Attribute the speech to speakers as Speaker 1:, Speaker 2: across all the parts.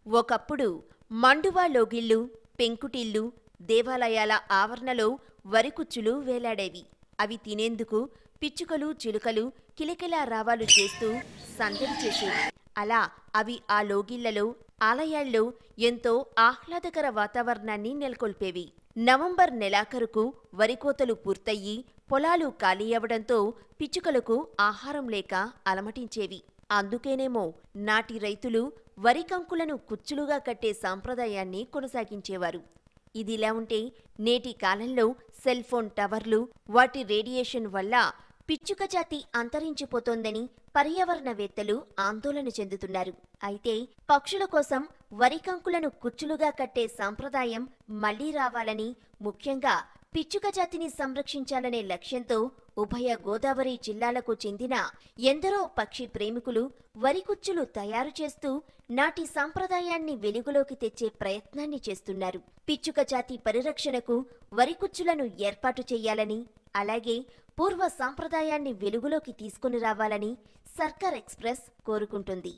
Speaker 1: ఒకప్పుడు మండువా లోగిళ్ళు పెంకుటిల్లు దేవాలయాల ఆవరణలో వరికుచ్చులు వేలాడేవి అవి తినేందుకు పిచ్చుకలు చిలుకలు కిలకిలా రావాలు చేస్తూ సందడి చేసేవి అలా అవి ఆ లోగిళ్లలో ఆలయాల్లో ఎంతో ఆహ్లాదకర వాతావరణాన్ని నెలకొల్పేవి నవంబర్ నెలాఖరుకు వరికోతలు పూర్తయి పొలాలు ఖాళీ అవడంతో పిచ్చుకలకు ఆహారం లేక అలమటించేవి అందుకేనేమో నాటి రైతులు వరి కంకులను కుచ్చులుగా కట్టే సాంప్రదాయాన్ని కొనసాగించేవారు ఇదిలా ఉంటే నేటి కాలంలో సెల్ ఫోన్ టవర్లు వాటి రేడియేషన్ వల్ల పిచ్చుక జాతి అంతరించిపోతోందని పర్యావరణవేత్తలు ఆందోళన చెందుతున్నారు అయితే పక్షుల కోసం వరి కంకులను కుచ్చులుగా కట్టే సాంప్రదాయం మళ్లీ రావాలని ముఖ్యంగా పిచ్చుక జాతిని సంరక్షించాలనే లక్ష్యంతో ఉభయ గోదావరి జిల్లాలకు చెందిన ఎందరో పక్షి ప్రేమికులు వరికుచ్చులు తయారు చేస్తూ నాటి సాంప్రదాయాన్ని వెలుగులోకి తెచ్చే ప్రయత్నాన్ని చేస్తున్నారు పిచ్చుక జాతి పరిరక్షణకు వరికుచ్చులను ఏర్పాటు చేయాలని అలాగే పూర్వ సాంప్రదాయాన్ని వెలుగులోకి తీసుకుని రావాలని సర్కార్ ఎక్స్ప్రెస్ కోరుకుంటుంది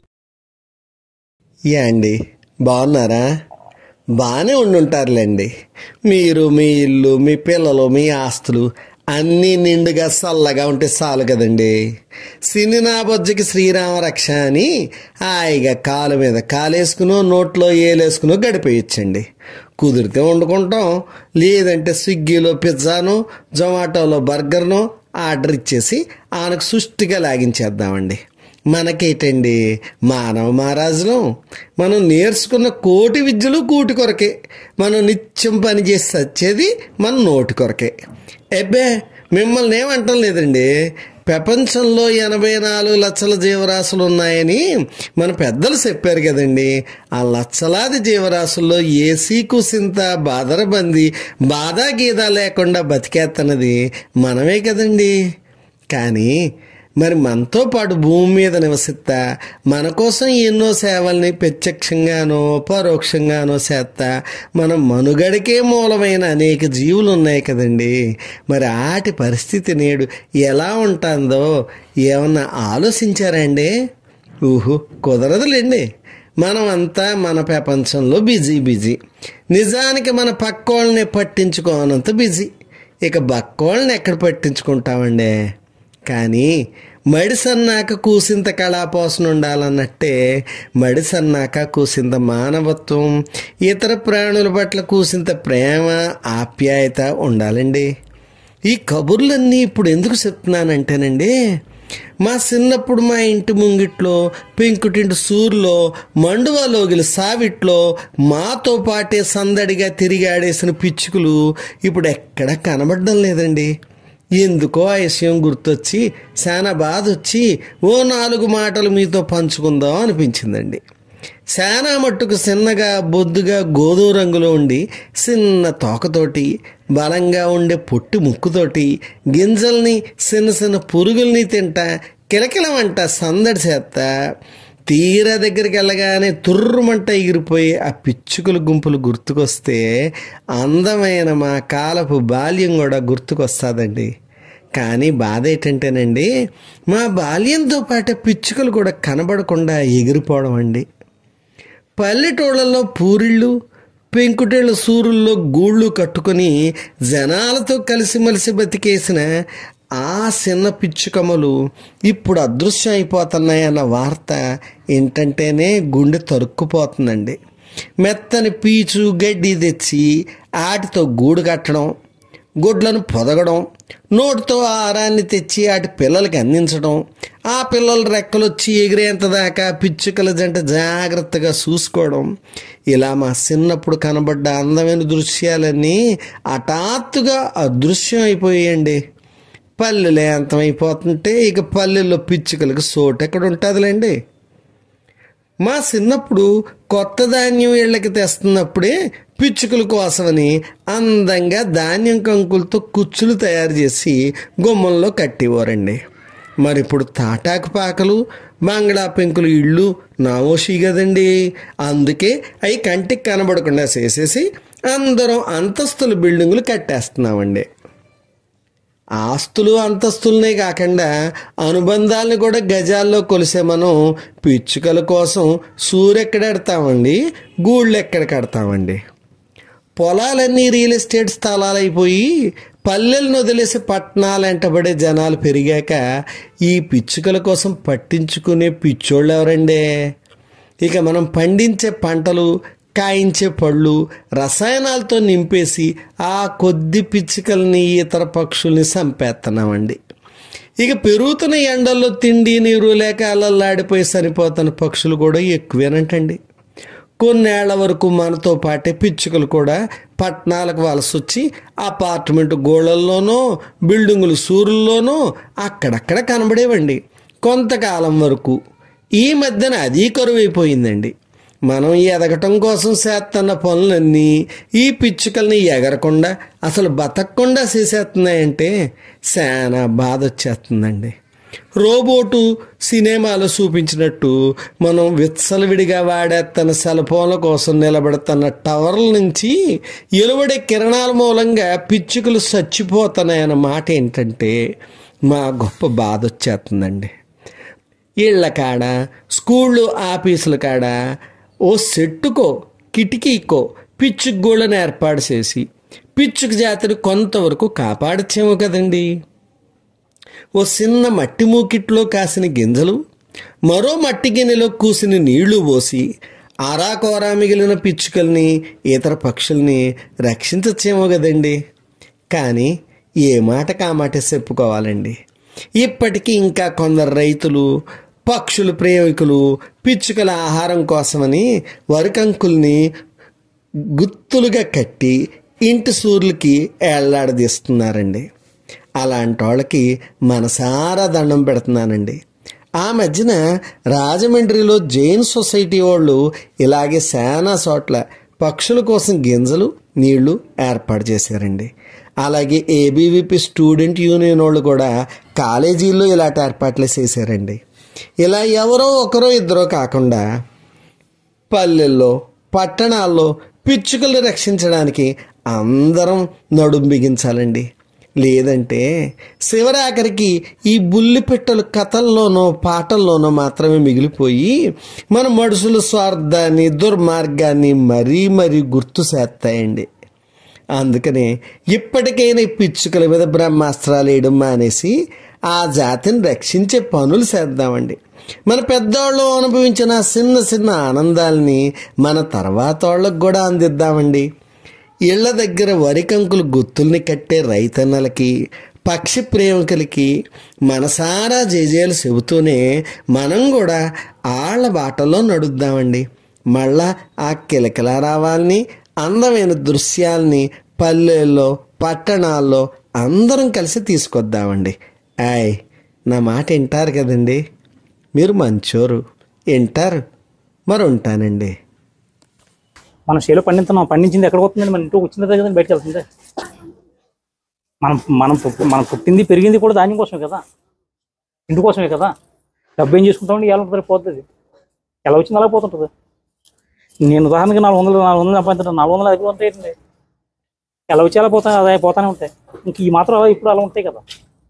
Speaker 2: యా అండి బాగున్నారా బాగానే ఉండుంటారులేండి మీరు మీ ఇల్లు మీ పిల్లలు మీ ఆస్తులు అన్నీ నిండుగా చల్లగా ఉంటే చాలు కదండి సిని నా బొజ్జకి శ్రీరామ రక్ష అని హాయిగా కాలు మీద కాలేసుకునో నోట్లో ఏలేసుకునో గడిపేయచ్చండి కుదిరితే వండుకుంటాం లేదంటే స్విగ్గీలో పిజ్జాను జొమాటోలో బర్గర్ను ఆర్డర్ ఇచ్చేసి ఆయనకు సుష్టిగా లాగించేద్దామండి మనకేటండి మానవ మహారాజులం మనం నేర్చుకున్న కోటి విద్యలు కూటి కొరకే మనం నిత్యం పని చేసి వచ్చేది మన నోటి కొరకే ఎబ్బే మిమ్మల్ని ఏమంటం లేదండి ప్రపంచంలో ఎనభై నాలుగు లక్షల జీవరాశులు ఉన్నాయని మన పెద్దలు చెప్పారు కదండి ఆ లక్షలాది జీవరాశుల్లో ఏసీ కుసింత బాదరబంది బాధా గీత లేకుండా బతికేస్తున్నది మనమే కదండి కానీ మరి మనతో పాటు భూమి మీద నివసిస్తా మన కోసం ఎన్నో సేవల్ని ప్రత్యక్షంగానో పరోక్షంగానో చేస్తా మన మనుగడకే మూలమైన అనేక జీవులు ఉన్నాయి కదండి మరి ఆటి పరిస్థితి నేడు ఎలా ఉంటుందో ఏమన్నా ఆలోచించారండి ఊహు కుదరదులేండి మనం అంతా మన ప్రపంచంలో బిజీ బిజీ నిజానికి మన పక్కోళ్ళని పట్టించుకోనంత బిజీ ఇక బక్కోళ్ళని ఎక్కడ పట్టించుకుంటామండి కానీ మడిసన్నాక కూసింత కళాపోసన ఉండాలన్నట్టే మడిసన్నాక కూసింత మానవత్వం ఇతర ప్రాణుల పట్ల కూసింత ప్రేమ ఆప్యాయత ఉండాలండి ఈ కబుర్లన్నీ ఇప్పుడు ఎందుకు చెప్తున్నానంటేనండి మా చిన్నప్పుడు మా ఇంటి ముంగిట్లో పెంకుటింటి సూర్లో మండువాలోగిలి సావిట్లో మాతో పాటే సందడిగా తిరిగి ఆడేసిన పిచ్చుకలు ఇప్పుడు ఎక్కడ కనబడడం లేదండి ఎందుకో ఆ విషయం గుర్తొచ్చి చాలా బాధ వచ్చి ఓ నాలుగు మాటలు మీతో పంచుకుందాం అనిపించిందండి శానా మట్టుకు చిన్నగా బొద్దుగా గోధుమ రంగులో ఉండి చిన్న తోకతోటి బలంగా ఉండే పొట్టి ముక్కుతోటి గింజల్ని చిన్న చిన్న పురుగుల్ని తింటా కిలకిలమంట సందడి చేస్తా తీరా దగ్గరికి వెళ్ళగానే తుర్రుమంట ఎగిరిపోయి ఆ పిచ్చుకల గుంపులు గుర్తుకొస్తే అందమైన మా కాలపు బాల్యం కూడా గుర్తుకొస్తుందండి కానీ బాధ ఏంటంటేనండి మా బాల్యంతో పాటు పిచ్చుకలు కూడా కనబడకుండా ఎగిరిపోవడం అండి పల్లెటూళ్ళల్లో పూరిళ్ళు పెంకుటేళ్ళ సూరుల్లో గూళ్ళు కట్టుకొని జనాలతో కలిసిమెలిసి బతికేసిన ఆ చిన్న పిచ్చుకమ్మలు ఇప్పుడు అదృశ్యం అయిపోతున్నాయన్న వార్త ఏంటంటేనే గుండె తరుక్కుపోతుందండి మెత్తని పీచు గడ్డి తెచ్చి ఆటితో గూడు కట్టడం గుడ్లను పొదగడం నోటితో ఆహారాన్ని తెచ్చి వాటి పిల్లలకి అందించడం ఆ పిల్లల రెక్కలు వచ్చి ఎగిరేంత దాకా పిచ్చుకల జంట జాగ్రత్తగా చూసుకోవడం ఇలా మా చిన్నప్పుడు కనబడ్డ అందమైన దృశ్యాలన్నీ హఠాత్తుగా అదృశ్యం అయిపోయాయండి పల్లెలు అంతమైపోతుంటే ఇక పల్లెల్లో పిచ్చుకలకు చోటు ఎక్కడ ఉంటుందిలేండి మా చిన్నప్పుడు కొత్త ధాన్యం ఇళ్ళకి తెస్తున్నప్పుడే పిచ్చుకల కోసమని అందంగా ధాన్యం కంకులతో కుచ్చులు తయారు చేసి గుమ్మంలో కట్టేవారండి మరి ఇప్పుడు తాటాకు పాకలు బంగ్లా పెంకులు ఇళ్ళు నామోషి కదండి అందుకే అవి కంటికి కనబడకుండా చేసేసి అందరం అంతస్తుల బిల్డింగులు కట్టేస్తున్నామండి ఆస్తులు అంతస్తులనే కాకుండా అనుబంధాలను కూడా గజాల్లో కొలిసే మనం పిచ్చుకల కోసం సూరెక్కడెడతామండి గూళ్ళు ఎక్కడ కడతామండి పొలాలన్నీ రియల్ ఎస్టేట్ స్థలాలైపోయి పల్లెలను వదిలేసి పట్టణాలు వెంటబడే జనాలు పెరిగాక ఈ పిచ్చుకల కోసం పట్టించుకునే పిచ్చోళ్ళు ఎవరండి ఇక మనం పండించే పంటలు కాయించే పళ్ళు రసాయనాలతో నింపేసి ఆ కొద్ది పిచ్చుకల్ని ఇతర పక్షుల్ని చంపేస్తున్నామండి ఇక పెరుగుతున్న ఎండల్లో తిండి నీరు లేక అల్లల్లాడిపోయి చనిపోతున్న పక్షులు కూడా ఎక్కువేనంటండి కొన్నేళ్ల వరకు మనతో పాటే పిచ్చుకలు కూడా పట్టణాలకు వలస వచ్చి అపార్ట్మెంట్ గోళల్లోనో బిల్డింగులు సూరుల్లోనో అక్కడక్కడ కనబడేవండి కొంతకాలం వరకు ఈ మధ్యన అది కరువైపోయిందండి మనం ఎదగటం కోసం చేస్తున్న పనులన్నీ ఈ పిచ్చుకల్ని ఎగరకుండా అసలు బతకకుండా చేసేస్తున్నాయంటే చాలా బాధ వచ్చేస్తుందండి రోబోటు సినిమాలో చూపించినట్టు మనం విచ్చలవిడిగా వాడేస్తున్న సెల్ ఫోన్ల కోసం నిలబడుతున్న టవర్ల నుంచి ఎలువడే కిరణాల మూలంగా పిచ్చుకలు చచ్చిపోతున్నాయన్న మాట ఏంటంటే మా గొప్ప బాధ వచ్చేస్తుందండి ఇళ్ళ కాడ స్కూళ్ళు ఆఫీసుల కాడ ఓ సెట్టుకో కిటికీకో పిచ్చుకు గోళ్ళను ఏర్పాటు చేసి పిచ్చుకు జాతిని కొంతవరకు కాపాడచ్చేమో కదండి ఓ చిన్న మట్టి మూకిట్లో కాసిన గింజలు మరో మట్టి గిన్నెలో కూసిన నీళ్లు పోసి ఆరాకోరా మిగిలిన పిచ్చుకల్ని ఇతర పక్షుల్ని రక్షించచ్చేమో కదండి కానీ ఏ మాటకు ఆ మాట చెప్పుకోవాలండి ఇప్పటికీ ఇంకా కొందరు రైతులు పక్షుల ప్రేమికులు పిచ్చుకల ఆహారం కోసమని వరికంకుల్ని గుత్తులుగా కట్టి ఇంటి సూర్యులకి ఏళ్లాడదీస్తున్నారండి అలాంటి వాళ్ళకి మనసారా దండం పెడుతున్నానండి ఆ మధ్యన రాజమండ్రిలో జైన్ సొసైటీ వాళ్ళు ఇలాగే చాలా చోట్ల పక్షుల కోసం గింజలు నీళ్లు ఏర్పాటు చేశారండి అలాగే ఏబీవీపీ స్టూడెంట్ యూనియన్ వాళ్ళు కూడా కాలేజీల్లో ఇలాంటి ఏర్పాట్లు చేశారండి ఇలా ఎవరో ఒకరో ఇద్దరో కాకుండా పల్లెల్లో పట్టణాల్లో పిచ్చుకలు రక్షించడానికి అందరం నడుం బిగించాలండి లేదంటే శివరాఖరికి ఈ బుల్లి పెట్టెలు కథల్లోనో పాటల్లోనో మాత్రమే మిగిలిపోయి మన మనుషుల స్వార్థాన్ని దుర్మార్గాన్ని మరీ మరీ గుర్తు చేస్తాయండి అందుకనే ఇప్పటికైనా ఈ పిచ్చుకల మీద బ్రహ్మాస్త్రాలు వేయడం మానేసి ఆ జాతిని రక్షించే పనులు చేద్దామండి మన పెద్దవాళ్ళు అనుభవించిన చిన్న చిన్న ఆనందాల్ని మన తర్వాత వాళ్ళకు కూడా అందిద్దామండి ఇళ్ల దగ్గర వరి కంకులు గుత్తుల్ని కట్టే రైతన్నలకి పక్షి ప్రేమికులకి మనసారా జేజేలు చెబుతూనే మనం కూడా ఆళ్ళ బాటలో నడుద్దామండి మళ్ళా ఆ కిలకిల రావాలని అందమైన దృశ్యాల్ని పల్లెల్లో పట్టణాల్లో అందరం కలిసి తీసుకొద్దామండి ఆయ్ నా మాట వింటారు కదండి మీరు మంచోరు వింటారు మరి ఉంటానండి
Speaker 3: మనం చేలో పండిస్తున్నాం పండించింది ఎక్కడ పోతుందండి మన ఇంట్లో వచ్చిందే కదండి బయటకు వెళ్తుంది మనం మనం పుట్టి- మనం పుట్టింది పెరిగింది కూడా ధాన్యం కోసమే కదా ఇంటి కోసమే కదా డబ్బు ఏం చేసుకుంటామండి ఎలా ఉంటుంది పోతుంది ఎలా వచ్చింది అలా పోతుంటుంది నేను ఉదాహరణకి నాలుగు వందలు నాలుగు వందలు సంపాదించాను నాలుగు వందలు ఎక్కువ ఉంటాయండి ఎలా వచ్చి ఎలా పోతాయి అదే పోతానే ఉంటాయి ఇంక ఈ మాత్రం అలా ఇప్పుడు అలా ఉంటాయి కదా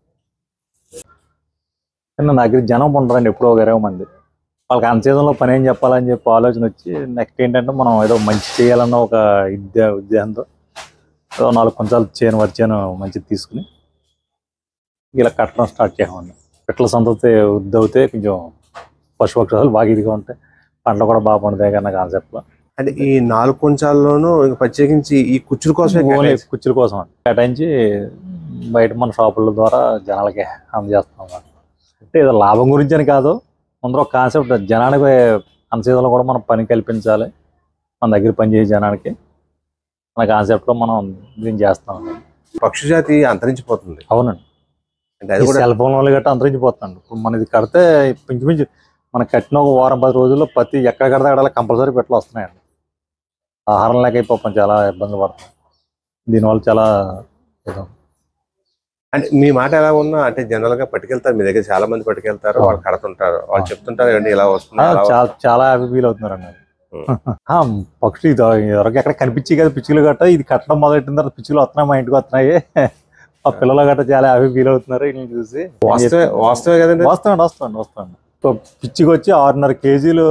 Speaker 4: నిన్న నా దగ్గర జనం ఉండరండి ఎప్పుడో ఒక ఇరవై మంది వాళ్ళకి అన్ సీజన్లో పని ఏం చెప్పాలని చెప్పి ఆలోచన వచ్చి నెక్స్ట్ ఏంటంటే మనం ఏదో మంచి చేయాలన్న ఒక విద్య ఉద్దేశంతో ఏదో నాలుగు కొంచాలు చేను వరి చేను మంచిది తీసుకుని ఇలా కట్టడం స్టార్ట్ చేసామండి పిట్టల సంతతి వృద్ధి అవుతే కొంచెం పశుపక్షాలు బాగా ఇదిగా ఉంటాయి పంటలు కూడా బాగా పండుతాయి కన్నా కాన్సెప్ట్లో
Speaker 5: అంటే ఈ నాలుగు కొంచాల్లోనూ ఇంకా ప్రత్యేకించి ఈ కుచ్చుల కోసమే
Speaker 4: ఓన్లీ
Speaker 5: కేటాయించి-
Speaker 4: కుర్చీల కోసం అండి కేటాయించి బయట మన షాపుల ద్వారా జనాలకి అందజేస్తాం అన్నమాట అంటే ఏదో లాభం గురించి అని కాదు ముందర ఒక కాన్సెప్ట్ జనానికి అన్సీజన్లో కూడా మనం పని కల్పించాలి మన దగ్గర పనిచేసే జనానికి మన కాన్సెప్ట్లో మనం దీన్ని చేస్తాం
Speaker 5: పక్షి జాతి అంతరించిపోతుంది
Speaker 4: అవునండి
Speaker 5: అంటే అది కూడా
Speaker 4: సెల్ ఫోన్ వల్ల గట్రా అంతరించిపోతున్నాడు ఇప్పుడు మన ఇది కడితే ఇంచుమించు మనం కట్టిన ఒక వారం పది రోజుల్లో ప్రతి ఎక్కడ కడితే అక్కడ కంపల్సరీ పెట్టలు వస్తున్నాయండి ఆహారం లేక అయిపోతాం చాలా ఇబ్బంది పడుతున్నాం దీనివల్ల చాలా ఏదో
Speaker 5: అంటే మీ మాట ఎలా ఉన్నా అంటే జనరల్ గా పట్టుకెళ్తారు మీ దగ్గర చాలా మంది పట్టుకెళ్తారు వాళ్ళు కడుతుంటారు వాళ్ళు చెప్తుంటారు ఏంటి ఇలా వస్తుంది
Speaker 4: ఆ,
Speaker 5: అలా
Speaker 4: చాలా చాలా హ్యాపీ ఫీల్ అవుతున్నారండి ఆ, పక్షి ఇది ఎవరికి ఎక్కడ కనిపించి కదా పిచ్చులు కట్ట ఇది కట్టడం మొదలెట్టిన తర్వాత పిచ్చులు వస్తున్నాయి మా ఇంటికి వస్తున్నాయి ఆ పిల్లలు గట్రా చాలా హ్యాపీ ఫీల్ అవుతున్నారు వీళ్ళని చూసి
Speaker 5: వాస్తవే వాస్తవే కదండి
Speaker 4: వస్తామండి వస్తామండి వస్తామండి సో పిచ్చికి వచ్చి ఆరున్నర కేజీలు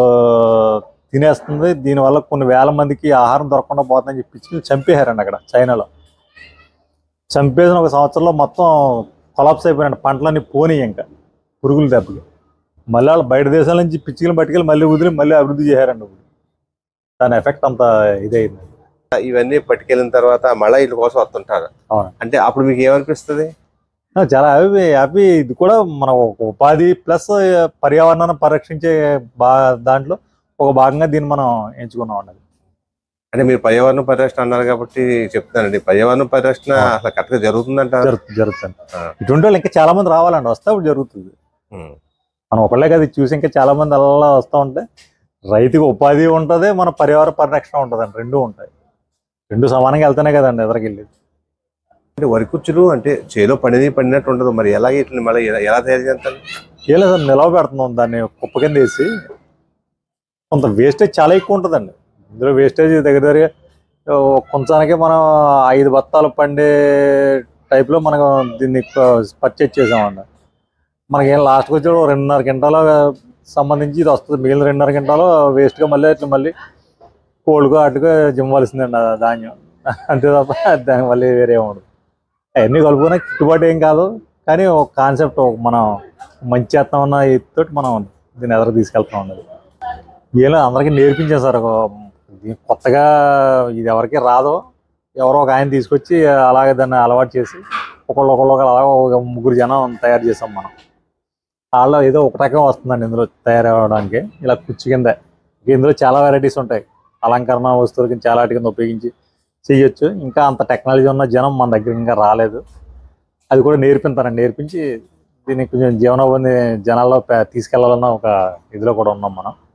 Speaker 4: తినేస్తుంది దీనివల్ల కొన్ని వేల మందికి ఆహారం దొరకకుండా పోతుందని చెప్పి పిచ్చిని చంపేశారండి అక్కడ చైనాలో చంపేసిన ఒక సంవత్సరంలో మొత్తం కొలాప్స్ అయిపోయినాడు పంటలన్నీ పోనీ ఇంకా పురుగుల దెబ్బకి మళ్ళీ వాళ్ళు బయట దేశాల నుంచి పిచ్చికలు పట్టుకెళ్ళి మళ్ళీ వదిలి మళ్ళీ అభివృద్ధి చేశారండి ఇప్పుడు దాని ఎఫెక్ట్ అంత ఇదైంది
Speaker 5: ఇవన్నీ పట్టుకెళ్ళిన తర్వాత మళ్ళీ వీటి కోసం వస్తుంటారు
Speaker 4: అవును.
Speaker 5: అంటే అప్పుడు మీకు ఏమనిపిస్తుంది
Speaker 4: ఆ, చాలా హ్యాపీ హ్యాపీ ఇది కూడా మన ఒక ఉపాధి ప్లస్ పర్యావరణాన్ని పరిరక్షించే బా దాంట్లో ఒక భాగంగా దీన్ని మనం ఎంచుకున్నాం అండి
Speaker 5: అంటే మీరు పర్యావరణ పరిరక్షణ అన్నారు కాబట్టి చెప్తానండి పర్యావరణ పరిరక్షణ
Speaker 4: ఆ.
Speaker 5: అసలు కరెక్ట్ గా జరుగుతుందంటారు
Speaker 4: జరుగుతుంది జరుగుతుంది
Speaker 5: ఆ.
Speaker 4: ఇటువంటి వాళ్ళు ఇంకా చాలా మంది రావాలండి వస్తే అప్పుడు జరుగుతుంది
Speaker 5: ఉమ్.
Speaker 4: మనం ఒకళ్ళే కదా ఇది చూసి ఇంకా చాలా మంది అలా వస్తూ ఉంటే రైతుకి ఉపాధి ఉంటుంది మన పర్యావరణ పరిరక్షణ ఉంటుందండి రెండు ఉంటాయి రెండు సమానంగా వెళ్తేనే కదండి ఎదరికెళ్ళి
Speaker 5: అంటే వరి కుచ్చులు అంటే చేలో పడినది పడినట్టు ఉండదు మరి ఎలా వీటిని మళ్ళీ ఎలా- ఎలా తయారు చేస్తారు
Speaker 4: ఏం లేదు నిలవ పెడుతున్నాం దాన్ని కుప్ప కింద వేసి కొంత వేస్టేజ్ చాలా ఎక్కువ ఉంటుందండి ఇందులో వేస్టేజ్ దగ్గర దగ్గర కొంచానికి మనం ఐదు బత్తాలు పండే టైప్లో మనం దీన్ని పర్చేజ్ చేసామండి మనకి ఏం లాస్ట్కి వచ్చి ఓ రెండున్నర గంటల సంబంధించి ఇది వస్తుంది మిగిలిన రెండున్నర గంటలు వేస్ట్గా మళ్ళీ ఇట్లా మళ్ళీ కోళ్ళుగా అటుగా జిమ్మవలసిందండి ఆ ధాన్యం అంతే తప్ప దానికి మళ్ళీ వేరే ఏమి ఉండదు అవన్నీ కలుపుకునే గిట్టుబాటు ఏం కాదు కానీ ఒక కాన్సెప్ట్ మనం మంచి చేస్తాం అన్న తోటి మనం దీన్ని ఎదురు తీసుకెళ్తాం ఉన్నది ఏదో అందరికీ నేర్పించాం సార్ ఒక- ఇది కొత్తగా ఇది ఎవరికి రాదో ఎవరో ఒక ఆయన తీసుకొచ్చి అలాగే దాన్ని అలవాటు చేసి ఒకళ్ళు ఒకళ్ళు ఒకళ్ళు అలా ఒక ముగ్గురు జనం తయారు చేసాం మనం వాళ్ళలో ఏదో ఒక రకం వస్తుందండి ఇందులో తయారవడానికి ఇలా కుర్చీ కింద ఇందులో చాలా వెరైటీస్ ఉంటాయి అలంకరణ వస్తువుల కింద చాలా వాటి కింద ఉపయోగించి చేయొచ్చు ఇంకా అంత టెక్నాలజీ ఉన్న జనం మన దగ్గర ఇంకా రాలేదు అది కూడా నేర్పిస్తారండి నేర్పించి దీన్ని కొంచెం జీవనోపాధి జనాల్లో పే- తీసుకెళ్లాలన్న ఒక ఇదిలో కూడా ఉన్నాం మనం